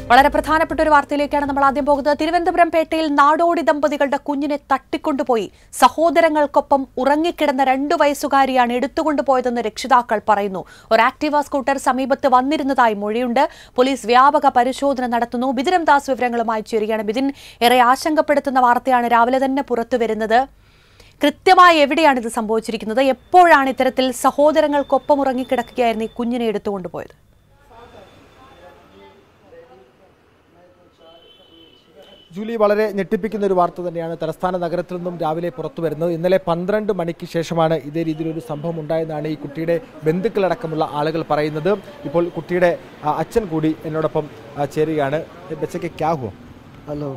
വളരെ പ്രധാനപ്പെട്ട ഒരു വാർത്തയിലേക്കാണ് നമ്മൾ ആദ്യം പോകുന്നത് തിരുവനന്തപുരം പേട്ടയിൽ നാടോടി ദമ്പതികളുടെ കുഞ്ഞിനെ തട്ടിക്കൊണ്ടുപോയി സഹോദരങ്ങൾക്കൊപ്പം ഉറങ്ങിക്കിടന്ന രണ്ടു വയസ്സുകാരിയാണ് എടുത്തുകൊണ്ടുപോയതെന്ന് രക്ഷിതാക്കൾ പറയുന്നു ഒരു ആക്ടീവ സ്കൂട്ടർ സമീപത്ത് വന്നിരുന്നതായി മൊഴിയുണ്ട് പോലീസ് വ്യാപക പരിശോധന നടത്തുന്നു ബിദിനം ദാസ് വിവരങ്ങളുമായി ചേരുകയാണ് ബിദിൻ ഏറെ ആശങ്കപ്പെടുത്തുന്ന വാർത്തയാണ് രാവിലെ തന്നെ പുറത്തുവരുന്നത് കൃത്യമായി എവിടെയാണ് ഇത് സംഭവിച്ചിരിക്കുന്നത് എപ്പോഴാണ് ഇത്തരത്തിൽ സഹോദരങ്ങൾക്കൊപ്പം ഉറങ്ങിക്കിടക്കുകയായിരുന്നു ഈ കുഞ്ഞിനെ എടുത്തുകൊണ്ടുപോയത് ജൂലി വളരെ ഞെട്ടിപ്പിക്കുന്ന ഒരു വാർത്ത തന്നെയാണ് തലസ്ഥാന നഗരത്തിൽ നിന്നും രാവിലെ പുറത്തു വരുന്നത് ഇന്നലെ പന്ത്രണ്ട് മണിക്ക് ശേഷമാണ് ഇതേ രീതിയിലൊരു സംഭവം ഉണ്ടായതെന്നാണ് ഈ കുട്ടിയുടെ ബന്ധുക്കളടക്കമുള്ള ആളുകൾ പറയുന്നത് ഇപ്പോൾ കുട്ടിയുടെ ആ, അച്ഛൻ കൂടി എന്നോടൊപ്പം ആ, ചേരുകയാണ് ബച്ചയ്ക്ക് ക്യാഹോ हेलो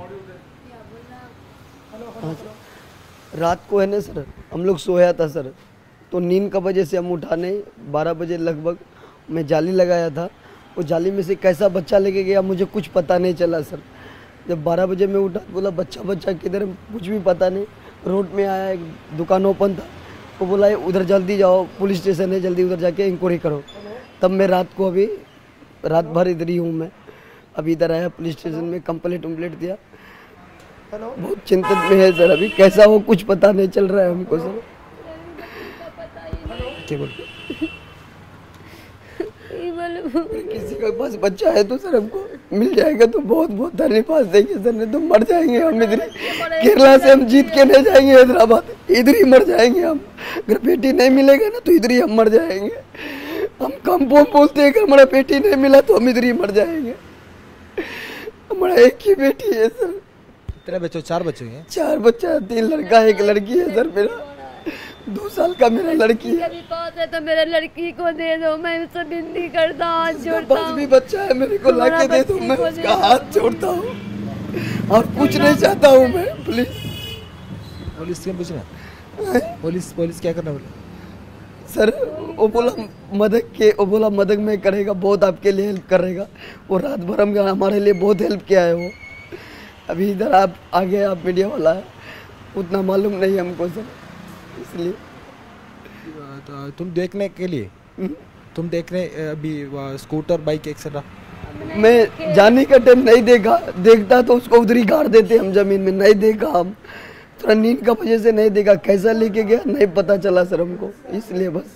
हाँ सर। रात को है ना सर हम लोग सोया था सर तो नींद का वजह से हम उठा नहीं बारह बजे लगभग मैं जाली लगाया था वो जाली में से कैसा बच्चा लेके गया मुझे कुछ पता नहीं चला सर जब बारह बजे मैं उठा बोला बच्चा बच्चा किधर है? कुछ भी पता नहीं रोड में आया एक दुकान ओपन था वो बोला "ये उधर जल्दी जाओ पुलिस स्टेशन है जल्दी उधर जाके इंक्वायरी करो तब मैं रात को अभी रात भर इधर ही हूँ मैं अभी इधर आया पुलिस स्टेशन में कंप्लेंट उम्प्लेट दिया बहुत चिंतित में है सर अभी कैसा हो कुछ पता नहीं चल रहा है हमको सर केवल किसी के पास बच्चा है तो सर हमको मिल जाएगा तो बहुत बहुत धन्यवाद देंगे सर नहीं तो मर जाएंगे हम इधर ही। केरला से हम जीत के नहीं जाएंगे हैदराबाद इधर ही मर जाएंगे हम अगर बेटी नहीं मिलेगा ना तो इधर ही हम मर जाएंगे हम कम बोल बोलते हैं कि हमारा बेटी नहीं मिला तो हम इधर ही मर जाएंगे हमारा एक ही बेटी है सर इतने बच्चों चार बच्चे हैं चार बच्चा है, तीन लड़का एक लड़की है सर मेरा दो साल का मेरा लड़की है मेरे पास है तो मेरे लड़की को दे दो मैं उससे विनती करता हूँ हाथ उसके जोड़ता पास हूँ भी बच्चा है मेरे को तुम्हारा लाके दे दो बच्ची मैं को दे उसका दो। हाथ जोड़ता हूँ और कुछ नहीं चाहता हूँ मैं प्लीज पुलिस से पूछना पुलिस पुलिस क्या करना बोले सर वो बोला मदद के वो बोला मदद में करेगा बहुत आपके लिए हेल्प करेगा वो रात भर हम हमारे लिए बहुत हेल्प किया है वो अभी इधर आप आ गए आप मीडिया वाला है उतना मालूम नहीं हमको सर इसलिए तो तुम देखने के लिए तुम देखने अभी वहाँ स्कूटर बाइक एक्सेट्रा मैं जाने का टाइम नहीं देखा देखता तो उसको उधर ही गाड़ देते हम जमीन में नहीं देखा हम थोड़ा नींद का वजह से नहीं देखा कैसा लेके गया नहीं पता चला सर हमको इसलिए बस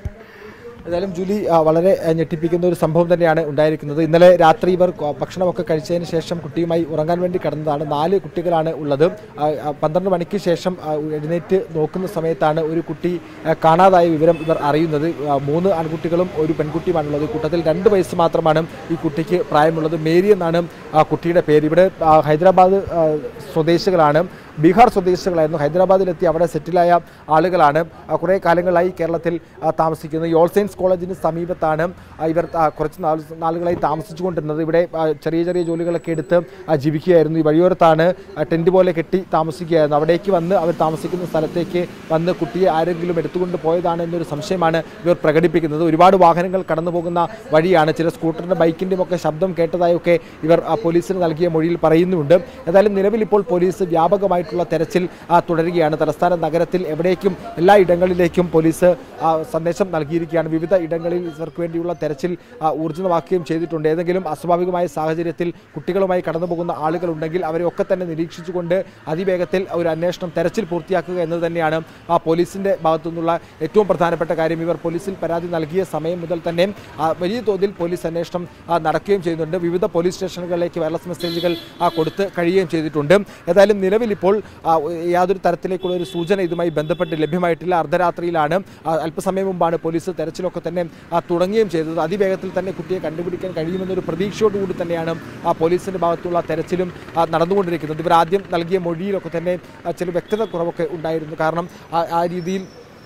ഏതായാലും ജൂലി ആ, വളരെ ആ, ഞെട്ടിപ്പിക്കുന്ന ഒരു സംഭവം തന്നെയാണ് ഉണ്ടായിരിക്കുന്നത് ഇന്നലെ രാത്രി ഇവർ കൊ- ഭക്ഷണമൊക്കെ കഴിച്ചതിന് ശേഷം കുട്ടിയുമായി ഉറങ്ങാൻ വേണ്ടി കിടന്നതാണ് നാല് കുട്ടികളാണ് ഉള്ളത് ആ, ആ, പന്ത്രണ്ട് മണിക്ക് ശേഷം ആ, എഴുന്നേറ്റ് നോക്കുന്ന സമയത്താണ് ഒരു കുട്ടി ആ, കാണാതായ വിവരം ഇവർ അറിയുന്നത് ആ, മൂന്ന് ആൺകുട്ടികളും ഒരു പെൺകുട്ടിയുമാണുള്ളത് ഈ കൂട്ടത്തിൽ രണ്ട് വയസ്സ് മാത്രമാണ് ഈ കുട്ടിക്ക് പ്രായമുള്ളത് മേരി എന്നാണ് ആ കുട്ടിയുടെ പേര് ഇവിടെ ആ, ഹൈദരാബാദ് ആ, സ്വദേശികളാണ് ബീഹാർ സ്വദേശികളായിരുന്നു ഹൈദരാബാദിലെത്തി അവിടെ സെറ്റിലായ ആളുകളാണ് ആ, കുറേ കാലങ്ങളായി കേരളത്തിൽ ആ, താമസിക്കുന്നത് ഈ ഓൾ സയൻസ് കോളേജിന് സമീപത്താണ് ആ, ഇവർ ആ, കുറച്ച് നാൾ നാളുകളായി താമസിച്ചുകൊണ്ടിരുന്നത് ഇവിടെ ആ, ചെറിയ ചെറിയ ജോലികളൊക്കെ എടുത്ത് ആ, ജീവിക്കുകയായിരുന്നു ഈ വഴിയോരത്താണ് ആ, ടെൻറ്റ് പോലെ കെട്ടി താമസിക്കുകയായിരുന്നു അവിടേക്ക് വന്ന് അവർ താമസിക്കുന്ന സ്ഥലത്തേക്ക് വന്ന് കുട്ടിയെ ആരെങ്കിലും എടുത്തുകൊണ്ട് പോയതാണ് എന്നൊരു സംശയമാണ് ഇവർ പ്രകടിപ്പിക്കുന്നത് ഒരുപാട് വാഹനങ്ങൾ കടന്നു പോകുന്ന വഴിയാണ് ചില സ്കൂട്ടറിൻ്റെ ബൈക്കിൻ്റെയും ഒക്കെ ശബ്ദം കേട്ടതായൊക്കെ ഇവർ ആ, പോലീസിന് നൽകിയ മൊഴിയിൽ പറയുന്നുണ്ട് ഏതായാലും നിലവിൽ ഇപ്പോൾ പോലീസ് വ്യാപകമായിട്ടുള്ള തെരച്ചിൽ ആ, തുടരുകയാണ് തലസ്ഥാന നഗരത്തിൽ എവിടേക്കും എല്ലാ ഇടങ്ങളിലേക്കും പോലീസ് ആ, സന്ദേശം നൽകിയിരിക്കുകയാണ് വിവിധ ഇടങ്ങളിൽ ഇവർക്ക് വേണ്ടിയുള്ള തെരച്ചിൽ ആ, ഊർജിതമാക്കുകയും ചെയ്തിട്ടുണ്ട് ഏതെങ്കിലും അസ്വാഭാവികമായ സാഹചര്യത്തിൽ കുട്ടികളുമായി കടന്നു പോകുന്ന ആളുകളുണ്ടെങ്കിൽ അവരെ ഒക്കെ തന്നെ നിരീക്ഷിച്ചുകൊണ്ട് അതിവേഗത്തിൽ ഒരു അന്വേഷണം തെരച്ചിൽ പൂർത്തിയാക്കുക എന്നത് തന്നെയാണ് ആ പോലീസിന്റെ ഭാഗത്തു നിന്നുള്ള ഏറ്റവും പ്രധാനപ്പെട്ട കാര്യം ഇവർ പോലീസിൽ പരാതി നൽകിയ സമയം മുതൽ തന്നെ ആ, വലിയ തോതിൽ പോലീസ് അന്വേഷണം ആ, നടക്കുകയും ചെയ്യുന്നുണ്ട് വിവിധ പോലീസ് സ്റ്റേഷനുകളിലേക്ക് വയർലെസ് മെസ്സേജുകൾ ആ, കൊടുത്ത് കഴിയുകയും ചെയ്തിട്ടുണ്ട് ഏതായാലും നിലവിൽ ഇപ്പോൾ ആ, യാതൊരു തരത്തിലേക്കുള്ള ഒരു സൂചന ഇതുമായി ബന്ധപ്പെട്ട് ലഭ്യമായിട്ടില്ല അർദ്ധരാത്രിയിലാണ് ആ, അല്പസമയം മുമ്പാണ് പോലീസ് തെരച്ചിലൊക്കെ തന്നെ ആ, തുടങ്ങുകയും ചെയ്തത് അതിവേഗത്തിൽ തന്നെ കുട്ടിയെ കണ്ടുപിടിക്കാൻ കഴിയുമെന്നൊരു പ്രതീക്ഷയോടുകൂടി തന്നെയാണ് ആ പോലീസിന്റെ ഭാഗത്തുള്ള തെരച്ചിലും ആ, നടന്നുകൊണ്ടിരിക്കുന്നത് ഇവർ ആദ്യം നൽകിയ മൊഴിയിലൊക്കെ തന്നെ ആ, ചില വ്യക്തത കുറവൊക്കെ ഉണ്ടായിരുന്നു കാരണം ആ- ആ രീതിയിൽ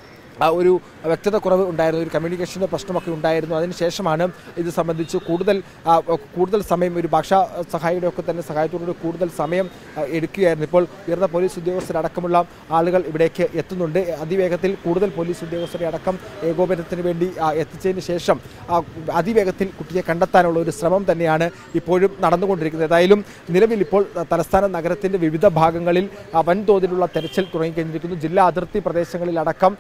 ആ ഒരു വ്യക്തത കുറവ് ഉണ്ടായിരുന്നു ഒരു കമ്മ്യൂണിക്കേഷൻ്റെ പ്രശ്നമൊക്കെ ഉണ്ടായിരുന്നു അതിനുശേഷമാണ് ഇത് സംബന്ധിച്ച് കൂടുതൽ ആ, കൂടുതൽ സമയം ഒരു ഭാഷാ സഹായിയുടെ ഒക്കെ തന്നെ സഹായത്തോടുകൂടി കൂടുതൽ സമയം ആ, എടുക്കുകയായിരുന്നു ഇപ്പോൾ ഉയർന്ന പോലീസ് ഉദ്യോഗസ്ഥരടക്കമുള്ള ആളുകൾ ഇവിടേക്ക് എത്തുന്നുണ്ട് അതിവേഗത്തിൽ കൂടുതൽ പോലീസ് ഉദ്യോഗസ്ഥരെ അടക്കം ഏകോപനത്തിന് വേണ്ടി ആ, എത്തിച്ചതിന് ശേഷം ആ, അതിവേഗത്തിൽ കുട്ടിയെ കണ്ടെത്താനുള്ള ഒരു ശ്രമം തന്നെയാണ് ഇപ്പോഴും നടന്നുകൊണ്ടിരിക്കുന്നത് ഏതായാലും നിലവിൽ ഇപ്പോൾ തലസ്ഥാന നഗരത്തിൻ്റെ വിവിധ ഭാഗങ്ങളിൽ ആ, വൻതോതിലുള്ള തെരച്ചിൽ തുടങ്ങിക്കഴിഞ്ഞിരിക്കുന്നു ജില്ലാ അതിർത്തി പ്രദേശങ്ങളിലടക്കം ആ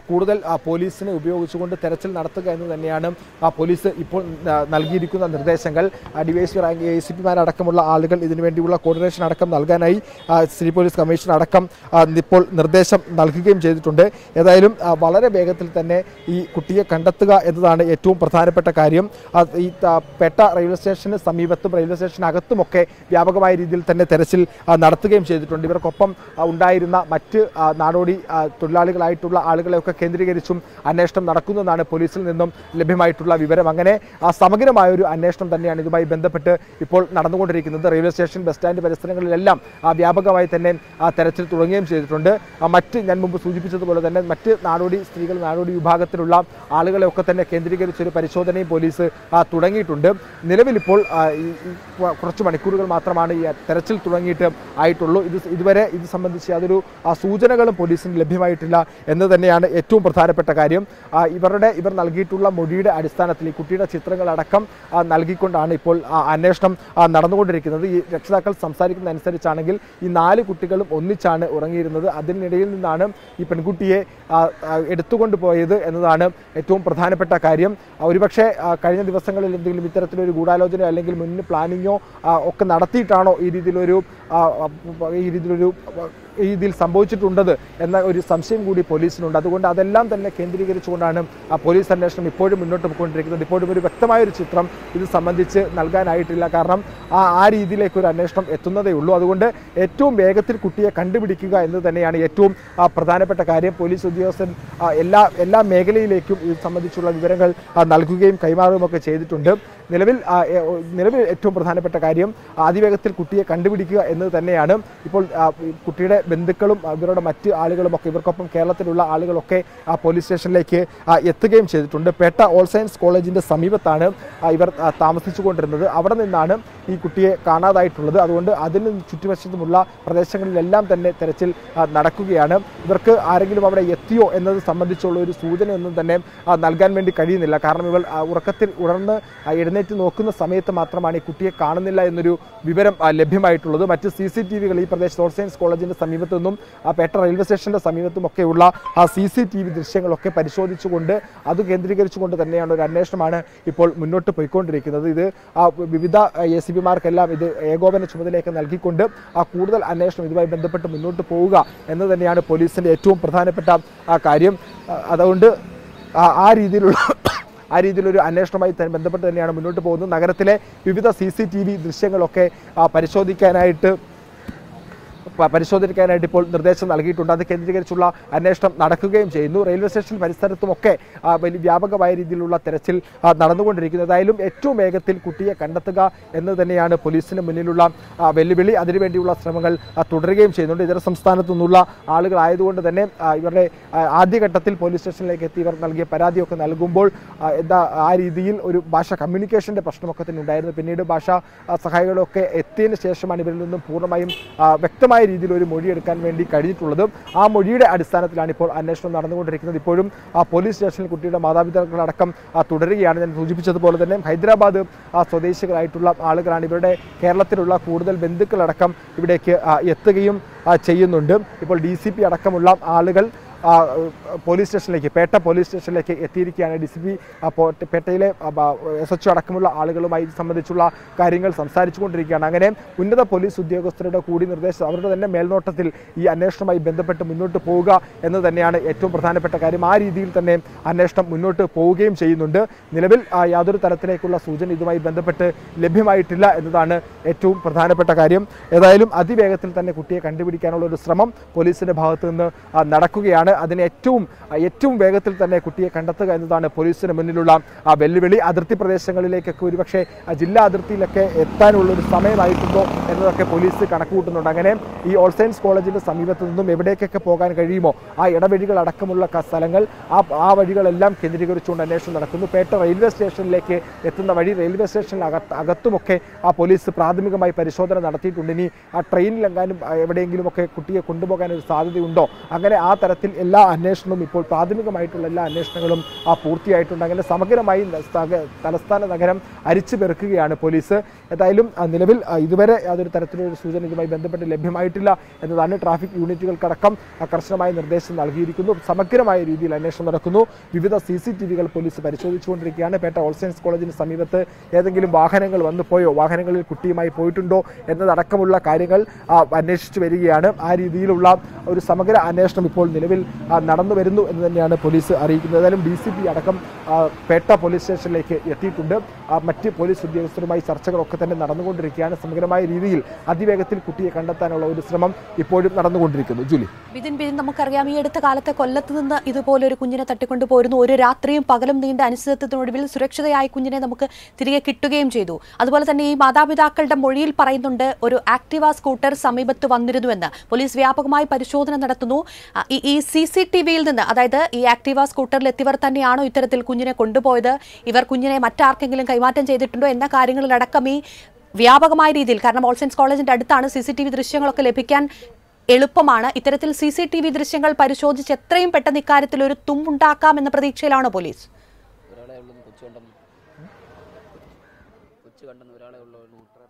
കൂടുതൽ ആ, പോലീസിനെ ഉപയോഗിച്ചുകൊണ്ട് തെരച്ചിൽ നടത്തുക എന്ന് തന്നെയാണ് ആ, പോലീസ് ഇപ്പോൾ ആ, നൽകിയിരിക്കുന്ന നിർദ്ദേശങ്ങൾ ഡിവൈഎസ്പി റാങ്ക് എ സി പിമാരടക്കമുള്ള ആളുകൾ ഇതിനുവേണ്ടിയുള്ള കോർഡിനേഷൻ അടക്കം നൽകാനായി ആ, സിറ്റി പോലീസ് കമ്മീഷൻ അടക്കം ആ, ഇപ്പോൾ നിർദ്ദേശം നൽകുകയും ചെയ്തിട്ടുണ്ട് ഏതായാലും ആ, വളരെ വേഗത്തിൽ തന്നെ ഈ കുട്ടിയെ കണ്ടെത്തുക എന്നതാണ് ഏറ്റവും പ്രധാനപ്പെട്ട കാര്യം ആ, ഈ ആ, പേട്ട റെയിൽവേ സ്റ്റേഷന് സമീപത്തും റെയിൽവേ സ്റ്റേഷനകത്തുമൊക്കെ വ്യാപകമായ രീതിയിൽ തന്നെ തെരച്ചിൽ ആ, നടത്തുകയും ചെയ്തിട്ടുണ്ട് ഇവർക്കൊപ്പം ആ, ഉണ്ടായിരുന്ന മറ്റ് ആ, നാടോടി ആ, തൊഴിലാളികളായിട്ടുള്ള ആളുകളെയൊക്കെ കേന്ദ്രീകരിച്ചും അന്വേഷണം നടക്കുന്നതെന്നാണ് പോലീസിൽ നിന്നും ലഭ്യമായിട്ടുള്ള വിവരം അങ്ങനെ ആ, സമഗ്രമായ ഒരു അന്വേഷണം തന്നെയാണ് ഇതുമായി ബന്ധപ്പെട്ട് ഇപ്പോൾ നടന്നുകൊണ്ടിരിക്കുന്നത് റെയിൽവേ സ്റ്റേഷൻ ബസ് സ്റ്റാൻഡ് പരിസരങ്ങളിലെല്ലാം ആ, വ്യാപകമായി തന്നെ ആ, തെരച്ചിൽ തുടങ്ങുകയും ചെയ്തിട്ടുണ്ട് ആ, മറ്റ് ഞാൻ മുമ്പ് സൂചിപ്പിച്ചതുപോലെ തന്നെ മറ്റ് നാടോടി സ്ത്രീകൾ നാടോടി വിഭാഗത്തിലുള്ള ആളുകളെയൊക്കെ തന്നെ കേന്ദ്രീകരിച്ചൊരു പരിശോധനയും പോലീസ് ആ, തുടങ്ങിയിട്ടുണ്ട് നിലവിലിപ്പോൾ ആ, ഈ ഈ കുറ- കുറച്ച് മണിക്കൂറുകൾ മാത്രമാണ് ഈ തെരച്ചിൽ തുടങ്ങിയിട്ട് ആയിട്ടുള്ളൂ ഇത് ഇതുവരെ ഇത് സംബന്ധിച്ച് യാതൊരു ആ, സൂചനകളും പോലീസിന് ലഭ്യമായിട്ടില്ല എന്ന് തന്നെയാണ് ഏറ്റവും പ്രധാനപ്പെട്ട കാര്യം ആ, ഇവരുടെ ഇവർ നൽകിയിട്ടുള്ള മൊഴിയുടെ അടിസ്ഥാനത്തിൽ ഈ കുട്ടിയുടെ ചിത്രങ്ങളടക്കം ആ, നൽകിക്കൊണ്ടാണ് ഇപ്പോൾ ആ, അന്വേഷണം ആ, നടന്നുകൊണ്ടിരിക്കുന്നത് ഈ രക്ഷിതാക്കൾ സംസാരിക്കുന്ന അനുസരിച്ചാണെങ്കിൽ ഈ നാല് കുട്ടികളും ഒന്നിച്ചാണ് ഉറങ്ങിയിരുന്നത് അതിനിടയിൽ നിന്നാണ് ഈ പെൺകുട്ടിയെ ആ, ആ, എടുത്തുകൊണ്ട് പോയത് എന്നതാണ് ഏറ്റവും പ്രധാനപ്പെട്ട കാര്യം ആ, ഒരുപക്ഷെ ആ, കഴിഞ്ഞ ദിവസങ്ങളിൽ എന്തെങ്കിലും ഇത്തരത്തിലൊരു ഗൂഢാലോചന അല്ലെങ്കിൽ മുൻ പ്ലാനിങ്ങോ ആ, ഒക്കെ നടത്തിയിട്ടാണോ ഈ രീതിയിലൊരു ആ, ആ, ഈ രീതിയിലൊരു ആ, ഈ രീതിയിൽ സംഭവിച്ചിട്ടുണ്ടത് എന്ന ഒരു സംശയം കൂടി പോലീസിനുണ്ട് അതുകൊണ്ട് അതെല്ലാം തന്നെ കേന്ദ്രീകരിച്ചുകൊണ്ടാണ് ആ പോലീസ് അന്വേഷണം ഇപ്പോഴും മുന്നോട്ട് പോയിക്കൊണ്ടിരിക്കുന്നത് ഇപ്പോഴും ഒരു വ്യക്തമായ ഒരു ചിത്രം ഇത് സംബന്ധിച്ച് നൽകാനായിട്ടില്ല കാരണം ആ ആ രീതിയിലേക്ക് ഒരു അന്വേഷണം എത്തുന്നതേ ഉള്ളൂ അതുകൊണ്ട് ഏറ്റവും വേഗത്തിൽ കുട്ടിയെ കണ്ടുപിടിക്കുക എന്ന് തന്നെയാണ് ഏറ്റവും ആ, പ്രധാനപ്പെട്ട കാര്യം പോലീസ് ഉദ്യോഗസ്ഥൻ ആ, എല്ലാ എല്ലാ മേഖലയിലേക്കും ഇത് സംബന്ധിച്ചുള്ള വിവരങ്ങൾ ആ, നൽകുകയും കൈമാറുകയുമൊക്കെ ചെയ്തിട്ടുണ്ട് നിലവിൽ ആ, എ- ഒ- നിലവിൽ ഏറ്റവും പ്രധാനപ്പെട്ട കാര്യം അതിവേഗത്തിൽ കുട്ടിയെ കണ്ടുപിടിക്കുക എന്നത് തന്നെയാണ് ഇപ്പോൾ ആ, ഈ കുട്ടിയുടെ ബന്ധുക്കളും ഇവരുടെ മറ്റ് ആളുകളും ഒക്കെ ഇവർക്കൊപ്പം കേരളത്തിലുള്ള ആളുകളൊക്കെ ആ പോലീസ് സ്റ്റേഷനിലേക്ക് ആ, എത്തുകയും ചെയ്തിട്ടുണ്ട് പേട്ട ഓൾ സയൻസ് കോളേജിന്റെ സമീപത്താണ് ആ, ഇവർ ആ, താമസിച്ചുകൊണ്ടിരുന്നത് അവിടെ നിന്നാണ് ഈ കുട്ടിയെ കാണാതായിട്ടുള്ളത് അതുകൊണ്ട് അതിന് ചുറ്റുവശത്തുമുള്ള പ്രദേശങ്ങളിലെല്ലാം തന്നെ തെരച്ചിൽ ആ, നടക്കുകയാണ് ഇവർക്ക് ആരെങ്കിലും അവിടെ എത്തിയോ എന്നത് സംബന്ധിച്ചുള്ള ഒരു സൂചനയൊന്നും തന്നെ ആ, നൽകാൻ വേണ്ടി കഴിയുന്നില്ല കാരണം ഇവർ ആ, ഉറക്കത്തിൽ ഉണർന്ന് ആ, എഴുന്നേറ്റ് നോക്കുന്ന സമയത്ത് മാത്രമാണ് ഈ കുട്ടിയെ കാണുന്നില്ല എന്നൊരു വിവരം ആ, ലഭ്യമായിട്ടുള്ളത് മറ്റ് സി സി ടി വികൾ ഈ പ്രദേശത്ത് ഓൾ സയൻസ് കോളേജിന്റെ സമീപത്തു നിന്നും ആ പേട്ട റെയിൽവേ സ്റ്റേഷന്റെ സമീപത്തും ഒക്കെയുള്ള ആ സി സി ടി വി ദൃശ്യങ്ങളൊക്കെ പരിശോധിച്ചുകൊണ്ട് അത് കേന്ദ്രീകരിച്ചുകൊണ്ട് തന്നെയാണ് ഒരു അന്വേഷണമാണ് ഇപ്പോൾ മുന്നോട്ട് പോയിക്കൊണ്ടിരിക്കുന്നത് ഇത് ആ വിവിധ എ സി പിമാർക്കെല്ലാം ഇത് ഏകോപന ചുമതലയൊക്കെ നൽകിക്കൊണ്ട് ആ കൂടുതൽ അന്വേഷണം ഇതുമായി ബന്ധപ്പെട്ട് മുന്നോട്ട് പോവുക എന്ന് തന്നെയാണ് പോലീസിന്റെ ഏറ്റവും പ്രധാനപ്പെട്ട ആ കാര്യം ആ, അതുകൊണ്ട് ആ- ആ രീതിയിലുള്ള ആ രീതിയിലൊരു അന്വേഷണവുമായി തന്നെ ബന്ധപ്പെട്ട് തന്നെയാണ് മുന്നോട്ട് പോകുന്നത് നഗരത്തിലെ വിവിധ സി സി ടി വി ദൃശ്യങ്ങളൊക്കെ ആ, പരിശോധിക്കാനായിട്ട് പ- പരിശോധിക്കാനായിട്ട് ഇപ്പോൾ നിർദ്ദേശം നൽകിയിട്ടുണ്ട് അത് കേന്ദ്രീകരിച്ചുള്ള അന്വേഷണം നടക്കുകയും ചെയ്യുന്നു റെയിൽവേ സ്റ്റേഷൻ പരിസരത്തുമൊക്കെ ആ, വലിയ വ്യാപകമായ രീതിയിലുള്ള തെരച്ചിൽ ആ, നടന്നുകൊണ്ടിരിക്കുന്നു ഏതായാലും ഏറ്റവും വേഗത്തിൽ കുട്ടിയെ കണ്ടെത്തുക എന്ന് തന്നെയാണ് പോലീസിന് മുന്നിലുള്ള ആ, വെല്ലുവിളി അതിനുവേണ്ടിയുള്ള ശ്രമങ്ങൾ ആ, തുടരുകയും ചെയ്യുന്നുണ്ട് ഇതര സംസ്ഥാനത്തു നിന്നുള്ള ആളുകളായതുകൊണ്ട് തന്നെ ആ, ഇവരുടെ ആ, ആദ്യഘട്ടത്തിൽ പോലീസ് സ്റ്റേഷനിലേക്ക് എത്തി ഇവർ നൽകിയ പരാതിയൊക്കെ നൽകുമ്പോൾ ആ, എന്താ ആ രീതിയിൽ ഒരു ഭാഷ കമ്മ്യൂണിക്കേഷന്റെ പ്രശ്നമൊക്കെ തന്നെ ഉണ്ടായിരുന്നു പിന്നീട് ഭാഷ ആ, സഹായികളൊക്കെ എത്തിയതിന് ശേഷമാണ് ഇവരിൽ നിന്നും പൂർണ്ണമായും ആ, വ്യക്തമായ രീതിയിൽ ഒരു മൊഴി എടുക്കാൻ വേണ്ടി കഴിഞ്ഞിട്ടുള്ളത് ആ മൊഴിയുടെ അടിസ്ഥാനത്തിലാണ് ഇപ്പോൾ അന്വേഷണം നടന്നുകൊണ്ടിരിക്കുന്നത് ഇപ്പോഴും ആ പോലീസ് സ്റ്റേഷനിൽ കുട്ടിയുടെ മാതാപിതാക്കളടക്കം ആ, തുടരുകയാണ് ഞാൻ സൂചിപ്പിച്ചതുപോലെ തന്നെ ഹൈദരാബാദ് ആ, സ്വദേശികളായിട്ടുള്ള ആളുകളാണ് ഇവരുടെ കേരളത്തിലുള്ള കൂടുതൽ ബന്ധുക്കളടക്കം ഇവിടേക്ക് ആ, എത്തുകയും ആ, ചെയ്യുന്നുണ്ട് ഇപ്പോൾ ഡി സി പി അടക്കമുള്ള ആളുകൾ ആ, പോലീസ് സ്റ്റേഷനിലേക്ക് പേട്ട പോലീസ് സ്റ്റേഷനിലേക്ക് എത്തിയിരിക്കുകയാണ് ഡി സി പി പേട്ടയിലെ എസ് എച്ച് അടക്കമുള്ള ആളുകളുമായി ഇത് സംബന്ധിച്ചുള്ള കാര്യങ്ങൾ സംസാരിച്ചുകൊണ്ടിരിക്കുകയാണ് അങ്ങനെ ഉന്നത പോലീസ് ഉദ്യോഗസ്ഥരുടെ കൂടി നിർദ്ദേശം അവരുടെ തന്നെ മേൽനോട്ടത്തിൽ ഈ അന്വേഷണവുമായി ബന്ധപ്പെട്ട് മുന്നോട്ട് പോവുക എന്ന് തന്നെയാണ് ഏറ്റവും പ്രധാനപ്പെട്ട കാര്യം ആ രീതിയിൽ തന്നെ അന്വേഷണം മുന്നോട്ട് പോവുകയും ചെയ്യുന്നുണ്ട് നിലവിൽ ആ, യാതൊരു തരത്തിലേക്കുള്ള സൂചന ഇതുമായി ബന്ധപ്പെട്ട് ലഭ്യമായിട്ടില്ല എന്നതാണ് ഏറ്റവും പ്രധാനപ്പെട്ട കാര്യം ഏതായാലും അതിവേഗത്തിൽ തന്നെ കുട്ടിയെ കണ്ടുപിടിക്കാനുള്ള ഒരു ശ്രമം പോലീസിന്റെ ഭാഗത്തു നിന്ന് ആ, നടക്കുകയാണ് അതിന് ഏറ്റവും ആ, ഏറ്റവും വേഗത്തിൽ തന്നെ കുട്ടിയെ കണ്ടെത്തുക എന്നതാണ് പോലീസിന് മുന്നിലുള്ള ആ വെല്ലുവിളി അതിർത്തി പ്രദേശങ്ങളിലേക്കൊക്കെ ഒരുപക്ഷെ ആ, ജില്ലാ അതിർത്തിയിലൊക്കെ എത്താനുള്ള ഒരു സമയമായിട്ടുണ്ടോ എന്നതൊക്കെ പോലീസ് കണക്കുകൂട്ടുന്നുണ്ട് അങ്ങനെ ഈ ഓൾ സയൻസ് കോളേജിന്റെ സമീപത്തു നിന്നും എവിടേക്കൊക്കെ പോകാൻ കഴിയുമോ ആ ഇടവഴികൾ അടക്കമുള്ള ക- സ്ഥലങ്ങൾ ആ ആ വഴികളെല്ലാം കേന്ദ്രീകരിച്ചുകൊണ്ട് അന്വേഷണം നടക്കുന്നു പേട്ട റെയിൽവേ സ്റ്റേഷനിലേക്ക് എത്തുന്ന വഴി റെയിൽവേ സ്റ്റേഷനിൽ അകത്ത് അകത്തുമൊക്കെ ആ പോലീസ് പ്രാഥമികമായി പരിശോധന നടത്തിയിട്ടുണ്ട് ഇനി ആ ട്രെയിനിലെങ്ങാനും ആ, എവിടെയെങ്കിലുമൊക്കെ കുട്ടിയെ കൊണ്ടുപോകാൻ ഒരു സാധ്യതയുണ്ടോ അങ്ങനെ ആ തരത്തിൽ എല്ലാ അന്വേഷണവും ഇപ്പോൾ പ്രാഥമികമായിട്ടുള്ള എല്ലാ അന്വേഷണങ്ങളും ആ പൂർത്തിയായിട്ടുണ്ട് അങ്ങനെ സമഗ്രമായി ന- സ്ഥക- തലസ്ഥാന നഗരം അരിച്ചു പെറുക്കുകയാണ് പോലീസ് ഏതായാലും ആ, നിലവിൽ ആ, ഇതുവരെ യാതൊരു തരത്തിലുള്ള സൂചന ഇതുമായി ബന്ധപ്പെട്ട് ലഭ്യമായിട്ടില്ല എന്നതാണ് ട്രാഫിക് യൂണിറ്റുകൾക്കടക്കം ആ, കർശനമായ നിർദ്ദേശം നൽകിയിരിക്കുന്നു സമഗ്രമായ രീതിയിൽ അന്വേഷണം നടക്കുന്നു വിവിധ സി സി ടി വികൾ പോലീസ് പരിശോധിച്ചുകൊണ്ടിരിക്കുകയാണ് പേട്ട ഓൾ സയൻസ് കോളേജിന് സമീപത്ത് ഏതെങ്കിലും വാഹനങ്ങൾ വന്നു പോയോ വാഹനങ്ങളിൽ കുട്ടിയുമായി പോയിട്ടുണ്ടോ എന്നതടക്കമുള്ള കാര്യങ്ങൾ ആ, അന്വേഷിച്ചു വരികയാണ് ആ രീതിയിലുള്ള ഒരു സമഗ്ര അന്വേഷണം ഇപ്പോൾ നിലവിൽ ആ, നടന്നു വരുന്നു എന്ന് തന്നെയാണ് പോലീസ് അറിയിക്കുന്നത് ഏതായാലും ഡി സി പി അടക്കം ആ, പേട്ട പോലീസ് സ്റ്റേഷനിലേക്ക് എത്തിയിട്ടുണ്ട് ആ, മറ്റ് പോലീസ് ഉദ്യോഗസ്ഥരുമായി ചർച്ചകളൊക്കെ തന്നെ നടന്നുകൊണ്ടിരിക്കുകയാണ് സമഗ്രമായ രീതിയിൽ അതിവേഗത്തിൽ കുട്ടിയെ കണ്ടെത്താനുള്ള ഒരു ശ്രമം ഇപ്പോഴും നടന്നുകൊണ്ടിരിക്കുന്നു ജൂലി ബിതിൻ ബിതിൻ നമുക്കറിയാം ഈ അടുത്ത കാലത്തെ കൊല്ലത്ത് നിന്ന് ഇതുപോലെ ഒരു കുഞ്ഞിനെ തട്ടിക്കൊണ്ടുപോയിരുന്നു ഒരു രാത്രിയും പകലും നീണ്ട അനിശ്ചിതത്വത്തിനൊടുവിൽ സുരക്ഷിതയായ കുഞ്ഞിനെ നമുക്ക് തിരികെ കിട്ടുകയും ചെയ്തു അതുപോലെ തന്നെ ഈ മാതാപിതാക്കളുടെ മൊഴിയിൽ പറയുന്നുണ്ട് ഒരു ആക്ടിവ സ്കൂട്ടർ സമീപത്ത് വന്നിരുന്നുവെന്ന് പോലീസ് വ്യാപകമായി പരിശോധന നടത്തുന്നു ആ, ഈ- ഈ സി സി ടി വിയിൽ നിന്ന് അതായത് ഈ ആക്ടിവ സ്കൂട്ടറിൽ എത്തിയവർ തന്നെയാണോ ഇത്തരത്തിൽ കുഞ്ഞിനെ കൊണ്ടുപോയത് ഇവർ കുഞ്ഞിനെ മറ്റാർക്കെങ്കിലും കൈമാറ്റം ചെയ്തിട്ടുണ്ടോ എന്ന കാര്യങ്ങളിലടക്കം ഈ വ്യാപകമായ രീതിയിൽ കാരണം ഓൾ സയൻസ് കോളേജിന്റെ അടുത്താണ് സി സി ടി വി ദൃശ്യങ്ങളൊക്കെ ലഭിക്കാൻ എളുപ്പമാണ് ഇത്തരത്തിൽ സി സി ടി വി ദൃശ്യങ്ങൾ പരിശോധിച്ച് എത്രയും പെട്ടെന്ന് ഇക്കാര്യത്തിൽ ഒരു തുമ്പുണ്ടാക്കാം എന്ന പ്രതീക്ഷയിലാണോ പോലീസ് ഒരാളെ ഉള്ളൂ കൊച്ചു കണ്ടെന്ന് കൊച്ചു കണ്ടെന്ന് ഒരാളെ ഉള്ളൂ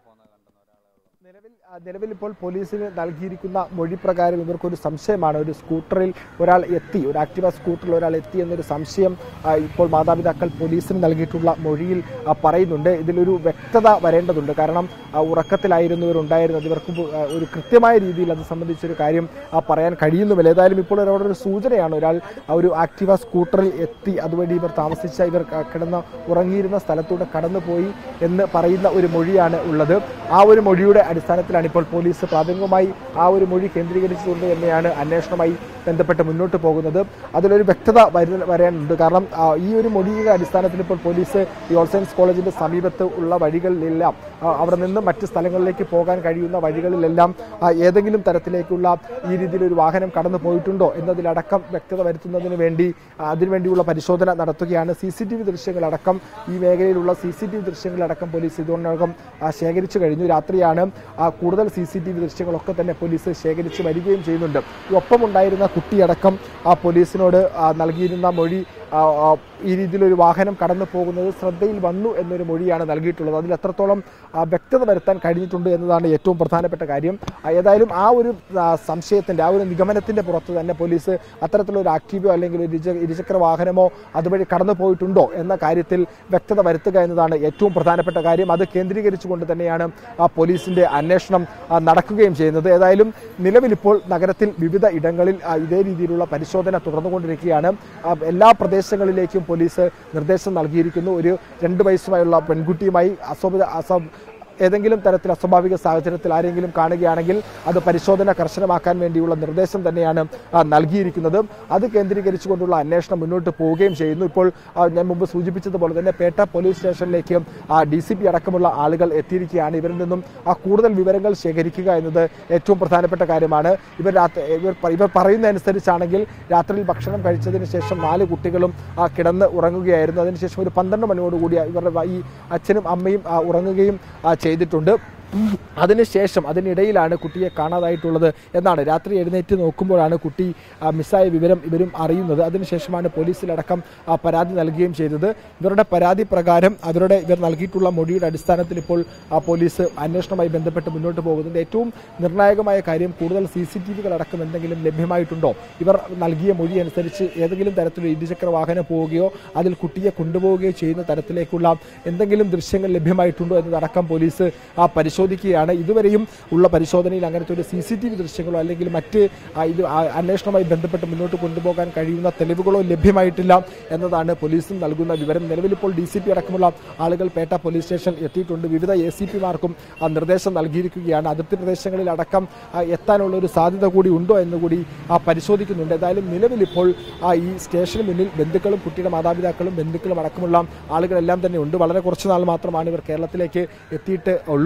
നിലവിൽ ആ, നിലവിൽ ഇപ്പോൾ പോലീസിന് നൽകിയിരിക്കുന്ന മൊഴി പ്രകാരം ഇവർക്കൊരു സംശയമാണ് ഒരു സ്കൂട്ടറിൽ ഒരാൾ എത്തി ഒരു ആക്ടിവ സ്കൂട്ടറിൽ ഒരാൾ എത്തി എന്നൊരു സംശയം ആ, ഇപ്പോൾ മാതാപിതാക്കൾ പോലീസിന് നൽകിയിട്ടുള്ള മൊഴിയിൽ ആ, പറയുന്നുണ്ട് ഇതിലൊരു വ്യക്തത വരേണ്ടതുണ്ട് കാരണം ആ, ഉറക്കത്തിലായിരുന്നു ഇവരുണ്ടായിരുന്നത് ഇവർക്ക് പോ- ആ, ഒരു കൃത്യമായ രീതിയിൽ അത് സംബന്ധിച്ചൊരു കാര്യം ആ, പറയാൻ കഴിയുന്നുമില്ല ഏതായാലും ഇപ്പോൾ അവരോട് ഒരു സൂചനയാണ് ഒരാൾ ആ ഒരു ആക്ടിവ സ്കൂട്ടറിൽ എത്തി അതുവഴി ഇവർ താമസിച്ച ഇവർ ക- കിടന്ന് ഉറങ്ങിയിരുന്ന സ്ഥലത്തൂടെ കടന്നുപോയി എന്ന് പറയുന്ന ഒരു മൊഴിയാണ് ഉള്ളത് ആ ഒരു മൊഴിയുടെ അടിസ്ഥാനത്തിലാണ് ഇപ്പോൾ പോലീസ് പ്രാഥമികമായി ആ ഒരു മൊഴി കേന്ദ്രീകരിച്ചുകൊണ്ട് തന്നെയാണ് അന്വേഷണവുമായി ബന്ധപ്പെട്ട് മുന്നോട്ട് പോകുന്നത് അതിലൊരു വ്യക്തത വരു- വരാനുണ്ട് കാരണം ആ, ഈ ഒരു മൊഴിയുടെ അടിസ്ഥാനത്തിൽ ഇപ്പോൾ പോലീസ് ഈ ഓൾ സയൻസ് കോളേജിന്റെ സമീപത്ത് ഉള്ള വഴികളിലെല്ലാം ആ, അവിടെ നിന്ന് മറ്റ് സ്ഥലങ്ങളിലേക്ക് പോകാൻ കഴിയുന്ന വഴികളിലെല്ലാം ആ, ഏതെങ്കിലും തരത്തിലേക്കുള്ള ഈ രീതിയിലൊരു വാഹനം കടന്നു പോയിട്ടുണ്ടോ എന്നതിലടക്കം വ്യക്തത വരുത്തുന്നതിന് വേണ്ടി ആ, അതിനുവേണ്ടിയുള്ള പരിശോധന നടത്തുകയാണ് സി സി ടി വി ദൃശ്യങ്ങളടക്കം ഈ മേഖലയിലുള്ള സി സി ടി വി ദൃശ്യങ്ങളടക്കം പോലീസ് ഇതിനോടകം ആ, ശേഖരിച്ചു കഴിഞ്ഞു രാത്രിയാണ് ആ, കൂടുതൽ സി സി ടി വി ദൃശ്യങ്ങളൊക്കെ തന്നെ പോലീസ് ശേഖരിച്ച് വരികയും ചെയ്യുന്നുണ്ട് ഈ ഒപ്പമുണ്ടായിരുന്ന കുട്ടിയടക്കം ആ പോലീസിനോട് ആ, നൽകിയിരുന്ന മൊഴി ആ, ആ, ഈ രീതിയിലൊരു വാഹനം കടന്നു പോകുന്നത് ശ്രദ്ധയിൽ വന്നു എന്നൊരു മൊഴിയാണ് നൽകിയിട്ടുള്ളത് അതിൽ എത്രത്തോളം ആ, വ്യക്തത വരുത്താൻ കഴിഞ്ഞിട്ടുണ്ട് എന്നതാണ് ഏറ്റവും പ്രധാനപ്പെട്ട കാര്യം ആ, ഏതായാലും ആ ഒരു ആ, സംശയത്തിന്റെ ആ ഒരു നിഗമനത്തിന്റെ പുറത്ത് തന്നെ പോലീസ് അത്തരത്തിലൊരു ആക്റ്റീവോ അല്ലെങ്കിൽ ഒരു ഇരുച- ഇരുചക്ര വാഹനമോ അതുവഴി കടന്നു പോയിട്ടുണ്ടോ എന്ന കാര്യത്തിൽ വ്യക്തത വരുത്തുക എന്നതാണ് ഏറ്റവും പ്രധാനപ്പെട്ട കാര്യം അത് കേന്ദ്രീകരിച്ചുകൊണ്ട് തന്നെയാണ് ആ പോലീസിന്റെ അന്വേഷണം ആ, നടക്കുകയും ചെയ്യുന്നത് ഏതായാലും നിലവിലിപ്പോൾ നഗരത്തിൽ വിവിധ ഇടങ്ങളിൽ ആ, ഇതേ രീതിയിലുള്ള പരിശോധന തുടർന്നുകൊണ്ടിരിക്കുകയാണ് ആ, എല്ലാ പ്രദേശങ്ങളിലേക്കും പോലീസ് നിർദ്ദേശം നൽകിയിരിക്കുന്നു ഒരു രണ്ട് വയസ്സുമായുള്ള പെൺകുട്ടിയുമായി അസ്വാഭിത അസം ഏതെങ്കിലും തരത്തിൽ അസ്വാഭാവിക സാഹചര്യത്തിൽ ആരെങ്കിലും കാണുകയാണെങ്കിൽ അത് പരിശോധന കർശനമാക്കാൻ വേണ്ടിയുള്ള നിർദ്ദേശം തന്നെയാണ് ആ, നൽകിയിരിക്കുന്നത് അത് കേന്ദ്രീകരിച്ചുകൊണ്ടുള്ള അന്വേഷണം മുന്നോട്ട് പോവുകയും ചെയ്യുന്നു ഇപ്പോൾ ആ, ഞാൻ മുമ്പ് സൂചിപ്പിച്ചതുപോലെ തന്നെ പേട്ട പോലീസ് സ്റ്റേഷനിലേക്ക് ഡി സി പി അടക്കമുള്ള ആളുകൾ എത്തിയിരിക്കുകയാണ് ഇവരിൽ നിന്നും ആ കൂടുതൽ വിവരങ്ങൾ ശേഖരിക്കുക എന്നത് ഏറ്റവും പ്രധാനപ്പെട്ട കാര്യമാണ് ഇവർ രാത്രി ഇവർ പ- ഇവർ പറയുന്നതനുസരിച്ചാണെങ്കിൽ രാത്രിയിൽ ഭക്ഷണം കഴിച്ചതിന് ശേഷം നാല് കുട്ടികളും ആ, കിടന്ന് ഉറങ്ങുകയായിരുന്നു അതിനുശേഷം ഒരു പന്ത്രണ്ട് മണിയോടുകൂടി ഇവരുടെ വ- ഈ അച്ഛനും അമ്മയും ആ, ഉറങ്ങുകയും ആ, ചെയ്തിട്ടുണ്ട് അതിനുശേഷം അതിനിടയിലാണ് കുട്ടിയെ കാണാതായിട്ടുള്ളത് എന്നാണ് രാത്രി എഴുന്നേറ്റ് നോക്കുമ്പോഴാണ് കുട്ടി ആ, മിസ്സായ വിവരം ഇവരും അറിയുന്നത് അതിനുശേഷമാണ് പോലീസിലടക്കം ആ, പരാതി നൽകുകയും ചെയ്തത് ഇവരുടെ പരാതി പ്രകാരം അവരുടെ ഇവർ നൽകിയിട്ടുള്ള മൊഴിയുടെ അടിസ്ഥാനത്തിൽ ഇപ്പോൾ ആ, പോലീസ് അന്വേഷണവുമായി ബന്ധപ്പെട്ട് മുന്നോട്ട് പോകുന്നുണ്ട് ഏറ്റവും നിർണായകമായ കാര്യം കൂടുതൽ സി സി ടി വികൾ അടക്കം എന്തെങ്കിലും ലഭ്യമായിട്ടുണ്ടോ ഇവർ നൽകിയ മൊഴി അനുസരിച്ച് ഏതെങ്കിലും തരത്തിലുള്ള ഇരുചക്ര വാഹനം പോവുകയോ അതിൽ കുട്ടിയെ കൊണ്ടുപോവുകയോ ചെയ്യുന്ന തരത്തിലേക്കുള്ള എന്തെങ്കിലും ദൃശ്യങ്ങൾ ലഭ്യമായിട്ടുണ്ടോ എന്നതടക്കം പോലീസ് ആ പരിശോധിക്കുകയാണ് ഇതുവരെയും ഉള്ള പരിശോധനയിൽ അങ്ങനത്തെ ഒരു സി സി ടി വി ദൃശ്യങ്ങളോ അല്ലെങ്കിൽ മറ്റ് ആ, ഇത് ആ, അന്വേഷണവുമായി ബന്ധപ്പെട്ട് മുന്നോട്ട് കൊണ്ടുപോകാൻ കഴിയുന്ന തെളിവുകളോ ലഭ്യമായിട്ടില്ല എന്നതാണ് പോലീസും നൽകുന്ന വിവരം നിലവിൽ ഇപ്പോൾ ഡി സി പി അടക്കമുള്ള ആളുകൾ പേട്ട പോലീസ് സ്റ്റേഷൻ എത്തിയിട്ടുണ്ട് വിവിധ എ സി പിമാർക്കും നിർദ്ദേശം നൽകിയിരിക്കുകയാണ് അതിർത്തി പ്രദേശങ്ങളിൽ അടക്കം ആ, എത്താനുള്ള ഒരു സാധ്യത കൂടി ഉണ്ടോ എന്നുകൂടി ആ, പരിശോധിക്കുന്നുണ്ട് ഏതായാലും നിലവിൽ ഇപ്പോൾ ആ, ഈ സ്റ്റേഷന് മുന്നിൽ ബന്ധുക്കളും കുട്ടിയുടെ മാതാപിതാക്കളും ബന്ധുക്കളും അടക്കമുള്ള ആളുകളെല്ലാം തന്നെ ഉണ്ട് വളരെ കുറച്ച് നാൾ മാത്രമാണ് ഇവർ കേരളത്തിലേക്ക് എത്തിയിട്ട് ഉള്ളൂ ആ,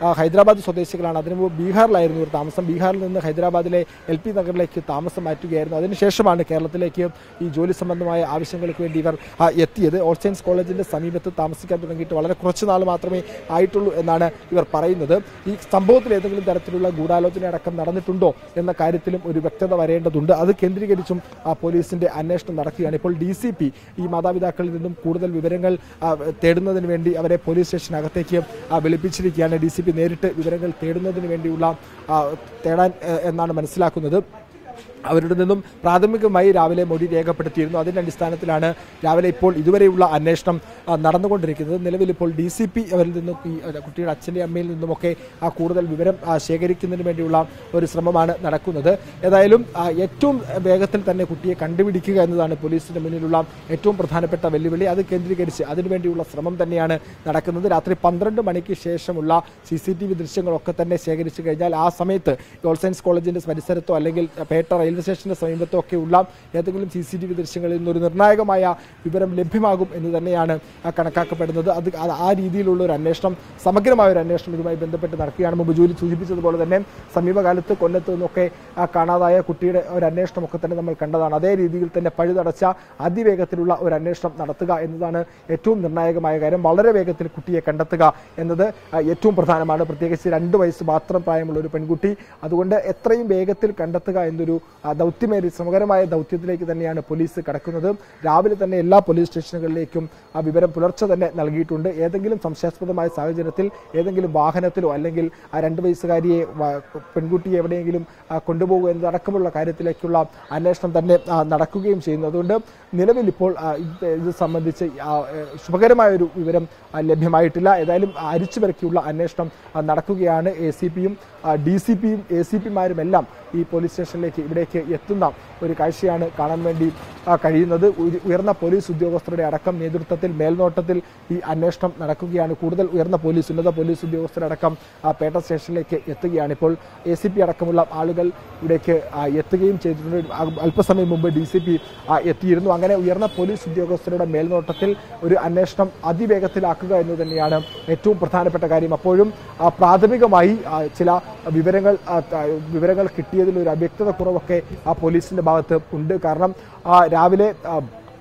ആ, ഹൈദരാബാദ് സ്വദേശികളാണ് അതിനു മുമ്പ് ബീഹാറിലായിരുന്നു ഇവർ താമസം ബീഹാറിൽ നിന്ന് ഹൈദരാബാദിലെ എൽ പി നഗറിലേക്ക് താമസം മാറ്റുകയായിരുന്നു അതിനുശേഷമാണ് കേരളത്തിലേക്ക് ഈ ജോലി സംബന്ധമായ ആവശ്യങ്ങൾക്ക് വേണ്ടി ഇവർ ആ, എത്തിയത് ഓൾ സയൻസ് കോളേജിന്റെ സമീപത്ത് താമസിക്കാൻ തുടങ്ങിയിട്ട് വളരെ കുറച്ച് നാൾ മാത്രമേ ആയിട്ടുള്ളൂ എന്നാണ് ഇവർ പറയുന്നത് ഈ സംഭവത്തിൽ ഏതെങ്കിലും തരത്തിലുള്ള ഗൂഢാലോചന അടക്കം നടന്നിട്ടുണ്ടോ എന്ന കാര്യത്തിലും ഒരു വ്യക്തത വരേണ്ടതുണ്ട് അത് കേന്ദ്രീകരിച്ചും ആ, പോലീസിന്റെ അന്വേഷണം നടക്കുകയാണ് ഇപ്പോൾ ഡി സി പി ഈ മാതാപിതാക്കളിൽ നിന്നും കൂടുതൽ വിവരങ്ങൾ ആ, തേടുന്നതിന് വേണ്ടി അവരെ പോലീസ് സ്റ്റേഷനകത്തേക്ക് ആ, വിളിപ്പിച്ചിരിക്കുകയാണ് ഡി സി പി നേരിട്ട് വിവരങ്ങൾ തേടുന്നതിന് വേണ്ടിയുള്ള ആ, തേടാൻ ആ, എന്നാണ് മനസ്സിലാക്കുന്നത് അവരുടെ നിന്നും പ്രാഥമികമായി രാവിലെ മൊഴി രേഖപ്പെടുത്തിയിരുന്നു അതിന്റെ അടിസ്ഥാനത്തിലാണ് രാവിലെ ഇപ്പോൾ ഇതുവരെയുള്ള അന്വേഷണം ആ, നടന്നുകൊണ്ടിരിക്കുന്നത് നിലവിൽ ഇപ്പോൾ ഡി സി പി അവരിൽ നിന്നും ഈ ആ, കുട്ടിയുടെ അച്ഛൻ്റെ അമ്മയിൽ നിന്നുമൊക്കെ ആ കൂടുതൽ വിവരം ആ, ശേഖരിക്കുന്നതിന് വേണ്ടിയുള്ള ഒരു ശ്രമമാണ് നടക്കുന്നത് ഏതായാലും ആ, ഏറ്റവും വേഗത്തിൽ തന്നെ കുട്ടിയെ കണ്ടുപിടിക്കുക എന്നതാണ് പോലീസിന്റെ മുന്നിലുള്ള ഏറ്റവും പ്രധാനപ്പെട്ട വെല്ലുവിളി അത് കേന്ദ്രീകരിച്ച് അതിനുവേണ്ടിയുള്ള ശ്രമം തന്നെയാണ് നടക്കുന്നത് രാത്രി പന്ത്രണ്ട് മണിക്ക് ശേഷമുള്ള സി സി ടി വി ദൃശ്യങ്ങളൊക്കെ തന്നെ ശേഖരിച്ചു കഴിഞ്ഞാൽ ആ സമയത്ത് ഓൾ സയൻസ് കോളേജിന്റെ പരിസരത്തോ അല്ലെങ്കിൽ പേട്ട റെയിൽവേ സ്റ്റേഷന്റെ സമീപത്തോ ഒക്കെ ഉള്ള ഏതെങ്കിലും സി സി ടി വി ദൃശ്യങ്ങളിൽ നിന്നൊരു നിർണായകമായ വിവരം ലഭ്യമാകും എന്ന് തന്നെയാണ് ആ, കണക്കാക്കപ്പെടുന്നത് അത് ആ- ആ രീതിയിലുള്ള ഒരു അന്വേഷണം സമഗ്രമായ ഒരു അന്വേഷണം ഇതുമായി ബന്ധപ്പെട്ട് നടക്കുകയാണ് മുമ്പ് ജോലി സൂചിപ്പിച്ചതുപോലെ തന്നെ സമീപകാലത്ത് കൊല്ലത്ത് നിന്നൊക്കെ ആ, കാണാതായ കുട്ടിയുടെ ഒരു അന്വേഷണം ഒക്കെ തന്നെ നമ്മൾ കണ്ടതാണ് അതേ രീതിയിൽ തന്നെ പഴുതടച്ച അതിവേഗത്തിലുള്ള ഒരു അന്വേഷണം നടത്തുക എന്നതാണ് ഏറ്റവും നിർണായകമായ കാര്യം വളരെ വേഗത്തിൽ കുട്ടിയെ കണ്ടെത്തുക എന്നത് ആ, ഏറ്റവും പ്രധാനമാണ് പ്രത്യേകിച്ച് രണ്ട് വയസ്സ് മാത്രം പ്രായമുള്ള ഒരു പെൺകുട്ടി അതുകൊണ്ട് എത്രയും വേഗത്തിൽ കണ്ടെത്തുക എന്നൊരു ആ, ദൗത്യമേറി ശ്രമകരമായ ദൗത്യത്തിലേക്ക് തന്നെയാണ് പോലീസ് കടക്കുന്നത് രാവിലെ തന്നെ എല്ലാ പോലീസ് സ്റ്റേഷനുകളിലേക്കും ആ വിവരം പുലർച്ചെ തന്നെ നൽകിയിട്ടുണ്ട് ഏതെങ്കിലും സംശയാസ്പദമായ സാഹചര്യത്തിൽ ഏതെങ്കിലും വാഹനത്തിലോ അല്ലെങ്കിൽ ആ രണ്ട് വയസ്സുകാരിയെ വ- പെൺകുട്ടിയെ എവിടെയെങ്കിലും ആ, കൊണ്ടുപോകുക എന്നതടക്കമുള്ള കാര്യത്തിലേക്കുള്ള അന്വേഷണം തന്നെ ആ, നടക്കുകയും ചെയ്യുന്നു അതുകൊണ്ട് നിലവിൽ ഇപ്പോൾ ആ, ഇത് ഇത് സംബന്ധിച്ച് ആ, ഏ, ശുഭകരമായ ഒരു വിവരം ആ, ലഭ്യമായിട്ടില്ല ഏതായാലും അരിച്ചു പെറുക്കിയുള്ള അന്വേഷണം ആ, നടക്കുകയാണ് എ സി പിയും ഡി സി പിയും എ സി പിമാരും എല്ലാം ഈ പോലീസ് സ്റ്റേഷനിലേക്ക് ഇവിടേക്ക് എത്തുന്ന ഒരു കാഴ്ചയാണ് കാണാൻ വേണ്ടി ആ, കഴിയുന്നത് ഉയ- ഉയർന്ന പോലീസ് ഉദ്യോഗസ്ഥരുടെ അടക്കം നേതൃത്വത്തിൽ മേൽനോട്ടത്തിൽ ഈ അന്വേഷണം നടക്കുകയാണ് കൂടുതൽ ഉയർന്ന പോലീസ് ഉന്നത പോലീസ് ഉദ്യോഗസ്ഥരടക്കം ആ, പേട്ട സ്റ്റേഷനിലേക്ക് എത്തുകയാണ് ഇപ്പോൾ എ സി പി അടക്കമുള്ള ആളുകൾ ഇവിടേക്ക് ആ, എത്തുകയും ചെയ്തിട്ടുണ്ട് അ- അല്പസമയം മുമ്പ് ഡി സി പി എത്തിയിരുന്നു അങ്ങനെ ഉയർന്ന പോലീസ് ഉദ്യോഗസ്ഥരുടെ മേൽനോട്ടത്തിൽ ഒരു അന്വേഷണം അതിവേഗത്തിലാക്കുക എന്ന് തന്നെയാണ് ഏറ്റവും പ്രധാനപ്പെട്ട കാര്യം അപ്പോഴും ആ, പ്രാഥമികമായി ആ, ചില വിവരങ്ങൾ ആ, ത- വിവരങ്ങൾ കിട്ടിയതിൽ ഒരു അവ്യക്തത കുറവൊക്കെ ആ പോലീസിന്റെ ഭാഗത്ത് ഉണ്ട് കാരണം ആ, രാവിലെ ആ,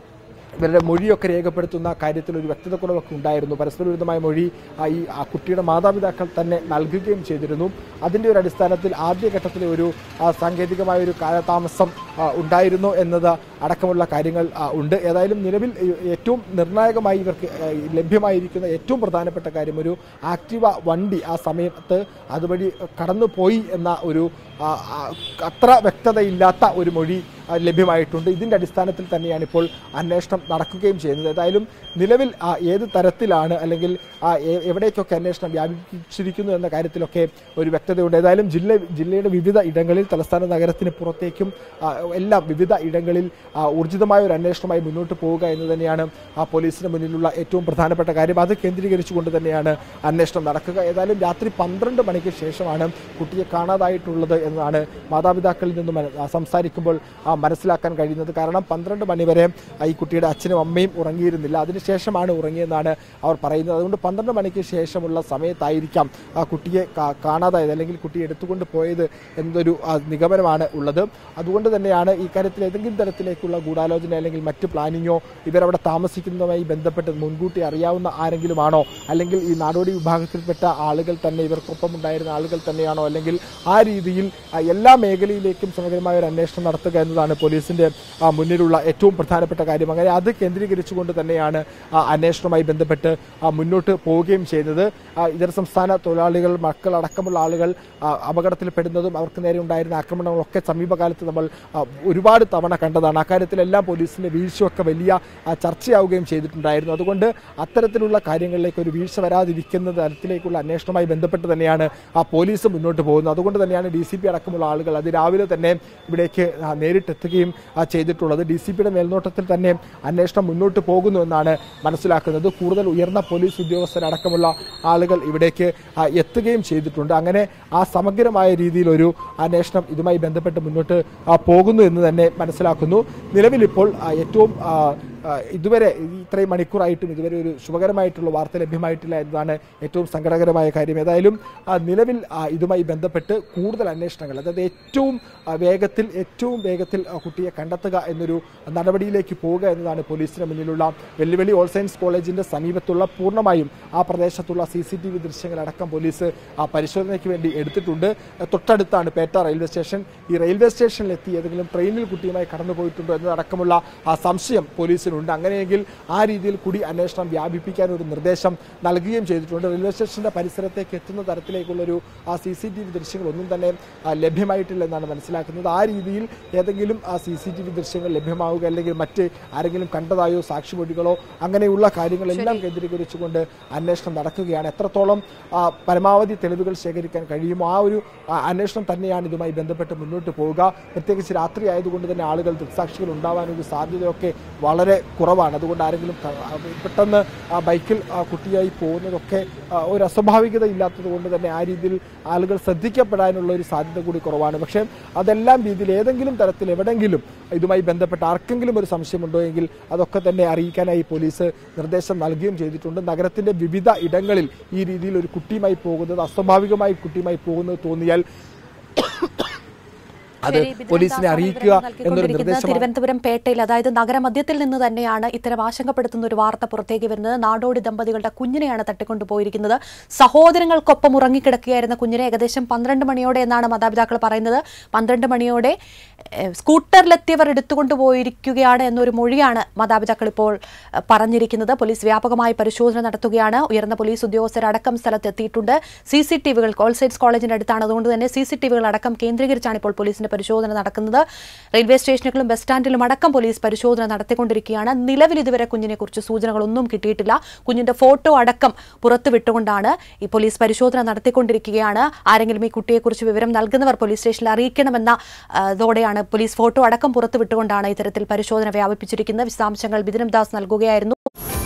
ഇവരുടെ മൊഴിയൊക്കെ രേഖപ്പെടുത്തുന്ന കാര്യത്തിൽ ഒരു വ്യക്തതക്കുറവൊക്കെ ഉണ്ടായിരുന്നു പരസ്പര വിരുദ്ധമായ മൊഴി ആ, ഈ ആ കുട്ടിയുടെ മാതാപിതാക്കൾ തന്നെ നൽകുകയും ചെയ്തിരുന്നു അതിന്റെ ഒരു അടിസ്ഥാനത്തിൽ ആദ്യഘട്ടത്തിലെ ഒരു ആ, സാങ്കേതികമായ ഒരു കാലതാമസം ആ, ഉണ്ടായിരുന്നു എന്നത് അടക്കമുള്ള കാര്യങ്ങൾ ആ, ഉണ്ട് ഏതായാലും നിലവിൽ ഏ- ഏറ്റവും നിർണായകമായി ഇവർക്ക് ഏ, ലഭ്യമായിരിക്കുന്ന ഏറ്റവും പ്രധാനപ്പെട്ട കാര്യം ഒരു ആക്റ്റീവ വണ്ടി ആ സമയത്ത് അതുവഴി കടന്നുപോയി എന്ന ഒരു ആ, ആ, അത്ര വ്യക്തതയില്ലാത്ത ഒരു മൊഴി ആ, ലഭ്യമായിട്ടുണ്ട് ഇതിന്റെ അടിസ്ഥാനത്തിൽ തന്നെയാണ് ഇപ്പോൾ അന്വേഷണം നടക്കുകയും ചെയ്യുന്നത് ഏതായാലും നിലവിൽ ആ, ഏത് തരത്തിലാണ് അല്ലെങ്കിൽ ആ, എ- എവിടേക്കൊക്കെ അന്വേഷണം വ്യാപിച്ചിരിക്കുന്നു എന്ന കാര്യത്തിലൊക്കെ ഒരു വ്യക്തതയുണ്ട് ഏതായാലും ജില്ല ജില്ലയുടെ വിവിധ ഇടങ്ങളിൽ തലസ്ഥാന നഗരത്തിന് പുറത്തേക്കും ആ, എല്ലാം വിവിധ ഇടങ്ങളിൽ ആ, ഊർജിതമായ ഒരു അന്വേഷണമായി മുന്നോട്ട് പോവുക എന്ന് തന്നെയാണ് ആ പോലീസിന് മുന്നിലുള്ള ഏറ്റവും പ്രധാനപ്പെട്ട കാര്യം അത് കേന്ദ്രീകരിച്ചുകൊണ്ട് തന്നെയാണ് അന്വേഷണം നടക്കുക ഏതായാലും രാത്രി പന്ത്രണ്ട് മണിക്ക് ശേഷമാണ് കുട്ടിയെ കാണാതായിട്ടുള്ളത് എന്നതാണ് മാതാപിതാക്കളിൽ നിന്നും മന- ആ, സംസാരിക്കുമ്പോൾ ആ, മനസ്സിലാക്കാൻ കഴിയുന്നത് കാരണം പന്ത്രണ്ട് മണിവരെ ആ, ഈ കുട്ടിയുടെ അച്ഛനും അമ്മയും ഉറങ്ങിയിരുന്നില്ല അതിനുശേഷമാണ് ഉറങ്ങിയെന്നാണ് അവർ പറയുന്നത് അതുകൊണ്ട് പന്ത്രണ്ട് മണിക്ക് ശേഷമുള്ള സമയത്തായിരിക്കാം ആ കുട്ടിയെ കാ- കാണാതായത് അല്ലെങ്കിൽ കുട്ടിയെ എടുത്തുകൊണ്ട് പോയത് എന്നൊരു ആ, നിഗമനമാണ് ഉള്ളത് അതുകൊണ്ട് തന്നെയാണ് ഈ കാര്യത്തിൽ ഏതെങ്കിലും തരത്തിലേക്കുള്ള ഗൂഢാലോചന അല്ലെങ്കിൽ മറ്റ് പ്ലാനിങ്ങോ ഇവരവിടെ താമസിക്കുന്നതുമായി ബന്ധപ്പെട്ട് മുൻകൂട്ടി അറിയാവുന്ന ആരെങ്കിലുമാണോ അല്ലെങ്കിൽ ഈ നാടോടി വിഭാഗത്തിൽപ്പെട്ട ആളുകൾ തന്നെ ഇവർക്കൊപ്പം ഉണ്ടായിരുന്ന ആളുകൾ തന്നെയാണോ അല്ലെങ്കിൽ ആ രീതിയിൽ ആ, എല്ലാ മേഖലയിലേക്കും സമഗ്രമായ ഒരു അന്വേഷണം നടത്തുക എന്നതാണ് പോലീസിന്റെ ആ, മുന്നിലുള്ള ഏറ്റവും പ്രധാനപ്പെട്ട കാര്യം അങ്ങനെ അത് കേന്ദ്രീകരിച്ചുകൊണ്ട് തന്നെയാണ് ആ, അന്വേഷണവുമായി ബന്ധപ്പെട്ട് ആ, മുന്നോട്ട് പോവുകയും ചെയ്യുന്നത് ആ, ഇതര സംസ്ഥാന തൊഴിലാളികൾ മക്കൾ അടക്കമുള്ള ആളുകൾ ആ, അപകടത്തിൽപ്പെടുന്നതും അവർക്ക് നേരെ ഉണ്ടായിരുന്ന ആക്രമണങ്ങളൊക്കെ സമീപകാലത്ത് നമ്മൾ ആ, ഒരുപാട് തവണ കണ്ടതാണ് അക്കാര്യത്തിലെല്ലാം പോലീസിന്റെ വീഴ്ചയൊക്കെ വലിയ ആ, ചർച്ചയാവുകയും ചെയ്തിട്ടുണ്ടായിരുന്നു അതുകൊണ്ട് അത്തരത്തിലുള്ള കാര്യങ്ങളിലേക്ക് ഒരു വീഴ്ച വരാതിരിക്കുന്ന തരത്തിലേക്കുള്ള അന്വേഷണവുമായി ബന്ധപ്പെട്ട് തന്നെയാണ് ആ പോലീസ് മുന്നോട്ട് പോകുന്നത് അതുകൊണ്ട് തന്നെയാണ് ഡി സി പി അടക്കമുള്ള ആളുകൾ അത് രാവിലെ തന്നെ ഇവിടേക്ക് ആ, നേരിട്ടെത്തുകയും ആ, ചെയ്തിട്ടുള്ളത് ഡി സി പിയുടെ മേൽനോട്ടത്തിൽ തന്നെ അന്വേഷണം മുന്നോട്ട് പോകുന്നു എന്നാണ് മനസ്സിലാക്കുന്നത് കൂടുതൽ ഉയർന്ന പോലീസ് ഉദ്യോഗസ്ഥരടക്കമുള്ള ആളുകൾ ഇവിടേക്ക് ആ, എത്തുകയും ചെയ്തിട്ടുണ്ട് അങ്ങനെ ആ സമഗ്രമായ രീതിയിൽ ഒരു അന്വേഷണം ഇതുമായി ബന്ധപ്പെട്ട് മുന്നോട്ട് ആ, പോകുന്നു എന്ന് തന്നെ മനസ്സിലാക്കുന്നു നിലവിൽ ഇപ്പോൾ ആ, ഏറ്റവും ആ, ആ, ഇതുവരെ ഈ ഇത്രയും മണിക്കൂറായിട്ടും ഇതുവരെ ഒരു ശുഭകരമായിട്ടുള്ള വാർത്ത ലഭ്യമായിട്ടില്ല എന്നതാണ് ഏറ്റവും സങ്കടകരമായ കാര്യം ഏതായാലും ആ, നിലവിൽ ആ, ഇതുമായി ബന്ധപ്പെട്ട് കൂടുതൽ അന്വേഷണങ്ങൾ അതായത് ഏറ്റവും ആ, വേഗത്തിൽ ഏറ്റവും വേഗത്തിൽ ആ, കുട്ടിയെ കണ്ടെത്തുക എന്നൊരു നടപടിയിലേക്ക് പോവുക എന്നതാണ് പോലീസിന് മുന്നിലുള്ള വെല്ലുവിളി ഓൾ സയൻസ് കോളേജിന്റെ സമീപത്തുള്ള പൂർണ്ണമായും ആ പ്രദേശത്തുള്ള സി സി ടി വി ദൃശ്യങ്ങളടക്കം പോലീസ് ആ പരിശോധനയ്ക്ക് വേണ്ടി എടുത്തിട്ടുണ്ട് തൊട്ടടുത്താണ് പേട്ട റെയിൽവേ സ്റ്റേഷൻ ഈ റെയിൽവേ സ്റ്റേഷനിലെത്തി ഏതെങ്കിലും ട്രെയിനിൽ കുട്ടിയുമായി കടന്നു പോയിട്ടുണ്ടോ എന്നതടക്കമുള്ള ആ സംശയം പോലീസിനുണ്ട് അങ്ങനെയെങ്കിൽ ആ രീതിയിൽ കൂടി അന്വേഷണം വ്യാപിപ്പിക്കാൻ ഒരു നിർദ്ദേശം നൽകുകയും ചെയ്തിട്ടുണ്ട് റെയിൽവേ സ്റ്റേഷന്റെ പരിസരത്തേക്ക് എത്തുന്ന തരത്തിലേക്കുള്ളൊരു ആ സി സി ടി വി ദൃശ്യങ്ങളൊന്നും തന്നെ ആ, ലഭ്യമായിട്ടില്ല എന്നാണ് മനസ്സിലാക്കുന്നത് ആ രീതിയിൽ ഏതെങ്കിലും ആ സി സി ടി വി ദൃശ്യങ്ങൾ ലഭ്യമാവുക അല്ലെങ്കിൽ മറ്റ് ആരെങ്കിലും കണ്ടതായോ സാക്ഷിമൊഴികളോ അങ്ങനെയുള്ള കാര്യങ്ങളെല്ലാം കേന്ദ്രീകരിച്ചുകൊണ്ട് അന്വേഷണം നടക്കുകയാണ് എത്രത്തോളം ആ, പരമാവധി തെളിവുകൾ ശേഖരിക്കാൻ കഴിയുമോ ആ ഒരു ആ, അന്വേഷണം തന്നെയാണ് ഇതുമായി ബന്ധപ്പെട്ട് മുന്നോട്ട് പോവുക പ്രത്യേകിച്ച് രാത്രി ആയതുകൊണ്ട് തന്നെ ആളുകൾ ദൃക്സാക്ഷികൾ ഉണ്ടാവാനൊരു സാധ്യതയൊക്കെ വളരെ കുറവാണ് അതുകൊണ്ട് ആരെങ്കിലും ക- ആ, പെട്ടെന്ന് ആ ബൈക്കിൽ ആ കുട്ടിയായി പോകുന്നതൊക്കെ ആ, ഒരു അസ്വാഭാവികത ഇല്ലാത്തത് കൊണ്ട് തന്നെ ആ രീതിയിൽ ആളുകൾ ശ്രദ്ധിക്കപ്പെടാനുള്ള ഒരു സാധ്യത കൂടി കുറവാണ് പക്ഷേ അതെല്ലാം രീതിയിൽ ഏതെങ്കിലും തരത്തിൽ എവിടെങ്കിലും ഇതുമായി ബന്ധപ്പെട്ട് ആർക്കെങ്കിലും ഒരു സംശയമുണ്ടോ എങ്കിൽ അതൊക്കെ തന്നെ അറിയിക്കാനായി പോലീസ് നിർദ്ദേശം നൽകുകയും ചെയ്തിട്ടുണ്ട് നഗരത്തിന്റെ വിവിധ ഇടങ്ങളിൽ ഈ രീതിയിൽ ഒരു കുട്ടിയുമായി പോകുന്നത് അസ്വാഭാവികമായി കുട്ടിയുമായി പോകുന്നത് തോന്നിയാൽ അത് ശരി, ബിജു പോലീസിനെ ദാസാണ് അറിയിക്കുക വിവരങ്ങൾ എന്നൊരു നൽകിക്കൊണ്ടിരിക്കുന്നത്. നിർദ്ദേശമാണ് തിരുവനന്തപുരം പേട്ടയിൽ അതായത് നഗരമധ്യത്തിൽ നിന്ന് തന്നെയാണ് ഇത്തരം ആശങ്കപ്പെടുത്തുന്ന ഒരു വാർത്ത പുറത്തേക്ക് വരുന്നത് നാടോടി ദമ്പതികളുടെ കുഞ്ഞിനെയാണ് തട്ടിക്കൊണ്ടുപോയിരിക്കുന്നത് സഹോദരങ്ങൾക്കൊപ്പം ഉറങ്ങിക്കിടക്കുകയായിരുന്ന കുഞ്ഞിനെ ഏകദേശം പന്ത്രണ്ട് മണിയോടെ എന്നാണ് മാതാപിതാക്കൾ പറയുന്നത് പന്ത്രണ്ട് മണിയോടെ ഏഹ്, സ്കൂട്ടറിലെത്തിയവർ എടുത്തുകൊണ്ടുപോയിരിക്കുകയാണ് എന്നൊരു മൊഴിയാണ് മാതാപിതാക്കൾ ഇപ്പോൾ ഏഹ്, പറഞ്ഞിരിക്കുന്നത് പോലീസ് വ്യാപകമായി പരിശോധന നടത്തുകയാണ് ഉയർന്ന പോലീസ് ഉദ്യോഗസ്ഥരടക്കം സ്ഥലത്തെത്തിയിട്ടുണ്ട് സി സി ടി വികൾ കോൾസൈറ്റ്സ് കോളേജിന്റെ അടുത്താണ് അതുകൊണ്ട് തന്നെ സി സി ടി വികൾ അടക്കം കേന്ദ്രീകരിച്ചാണ് ഇപ്പോൾ പോലീസിന്റെ പരിശോധന നടക്കുന്നത് റെയിൽവേ സ്റ്റേഷനുകളും ബസ് സ്റ്റാൻഡിലും അടക്കം പോലീസ് പരിശോധന നടത്തിക്കൊണ്ടിരിക്കുകയാണ് നിലവിൽ ഇതുവരെ കുഞ്ഞിനെക്കുറിച്ച് സൂചനകളൊന്നും കിട്ടിയിട്ടില്ല കുഞ്ഞിന്റെ ഫോട്ടോ അടക്കം പുറത്തുവിട്ടുകൊണ്ടാണ് ഈ പോലീസ് പരിശോധന നടത്തിക്കൊണ്ടിരിക്കുകയാണ് ആരെങ്കിലും ഈ കുട്ടിയെക്കുറിച്ച് വിവരം നൽകുന്നവർ പോലീസ് സ്റ്റേഷനിൽ അറിയിക്കണമെന്ന ആ, ഇതോടെയാണ് പോലീസ് ഫോട്ടോ അടക്കം പുറത്തുവിട്ടുകൊണ്ടാണ് ഇത്തരത്തിൽ പരിശോധന വ്യാപിപ്പിച്ചിരിക്കുന്നത് വിശദാംശങ്ങൾ ബിദിനം ദാസ് നൽകുകയായിരുന്നു